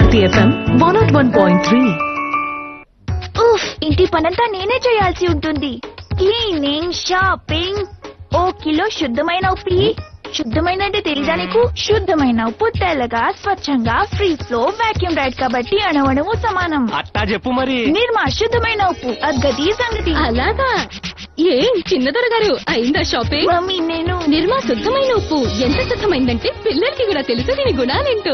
Bharati FM one naught one point three ఉఫ్ ఇంటి పనంతా నేనే చేయాల్సి ఉంటుంది క్లీనింగ్ షాపింగ్ ఓ కిలో శుద్ధమైన ఉప్పు ఇయ్యి. శుద్ధమైన అంటే తెలీదా నీకు శుద్ధమైన ఉప్పు తెల్లగా స్వచ్ఛంగా ఫ్రీ ఫ్లో వాక్యూమ్ రైడ్ కాబట్టి అణవణము సమానం అట్టా చెప్పు మరి నిర్మా శుద్ధమైన ఉప్పు అగ్గది సంగతి అలాగా ఏం చిన్నదొర గారు అయిందా షాపింగ్ మమ్మీ నేను నిర్మా శుద్ధమైన ఉప్పు ఎంత శుద్ధమైందంటే పిల్లలకి కూడా తెలుసు దీని గుణాలేంటో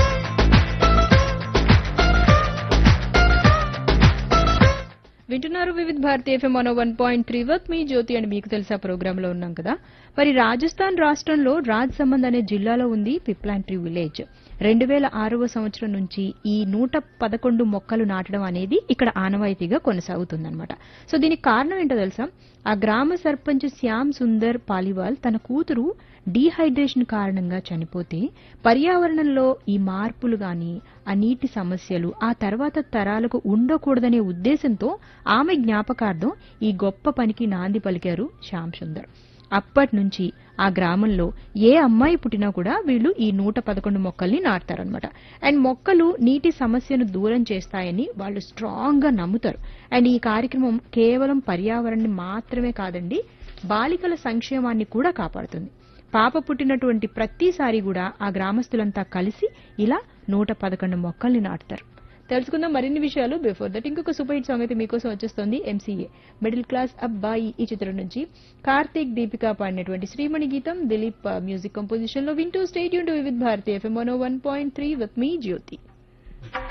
వింటున్నారు Vividh Bharati FM one one point three work me Jyothi అని మీకు తెలుసా ప్రోగ్రామ్ లో ఉన్నాం కదా మరి రాజస్థాన్ రాష్ట్రంలో రాజ్ సంబంధ్ అనే జిల్లాలో ఉంది పిప్లాంట్రీ విలేజ్ రెండు వేల ఆరవ సంవత్సరం నుంచి ఈ నూట పదకొండు మొక్కలు నాటడం అనేది ఇక్కడ ఆనవాయితీగా కొనసాగుతుందన్నమాట సో దీనికి కారణం ఏంటో తెలుసా ఆ గ్రామ సర్పంచ్ శ్యామ్ సుందర్ పాలివాల్ తన కూతురు డీహైడ్రేషన్ కారణంగా చనిపోతే పర్యావరణంలో ఈ మార్పులు గాని ఆ నీటి సమస్యలు ఆ తర్వాత తరాలకు ఉండకూడదనే ఉద్దేశంతో ఆమె జ్ఞాపకార్థం ఈ గొప్ప పనికి నాంది పలికారు శ్యామ్ సుందర్ అప్పటి నుంచి ఆ గ్రామంలో ఏ అమ్మాయి పుట్టినా కూడా వీళ్ళు ఈ నూట పదకొండు మొక్కల్ని నాటుతారనమాట అండ్ మొక్కలు నీటి సమస్యను దూరం చేస్తాయని వాళ్ళు స్ట్రాంగ్ గా నమ్ముతారు అండ్ ఈ కార్యక్రమం కేవలం పర్యావరణాన్ని మాత్రమే కాదండి బాలికల సంక్షేమాన్ని కూడా కాపాడుతుంది పాప పుట్టినటువంటి ప్రతిసారి కూడా ఆ గ్రామస్తులంతా కలిసి ఇలా నూట పదకొండు మొక్కల్ని నాటుతారు తెలుసుకుందాం మరిన్ని విషయాలు బిఫోర్ దట్ ఇంకొక సూపర్ హిట్ సాంగ్ అయితే మీకోసం వచ్చేస్తుంది ఎంసీఏ మిడిల్ క్లాస్ అబ్బాయి ఈ చిత్రం నుంచి కార్తీక్ దీపిక పాడినటువంటి శ్రీమణి గీతం దిలీప్ మ్యూజిక్ కంపోజిషన్ లో వింటూ stay tuned to Vividh Bharati FM one point three with me Jyothi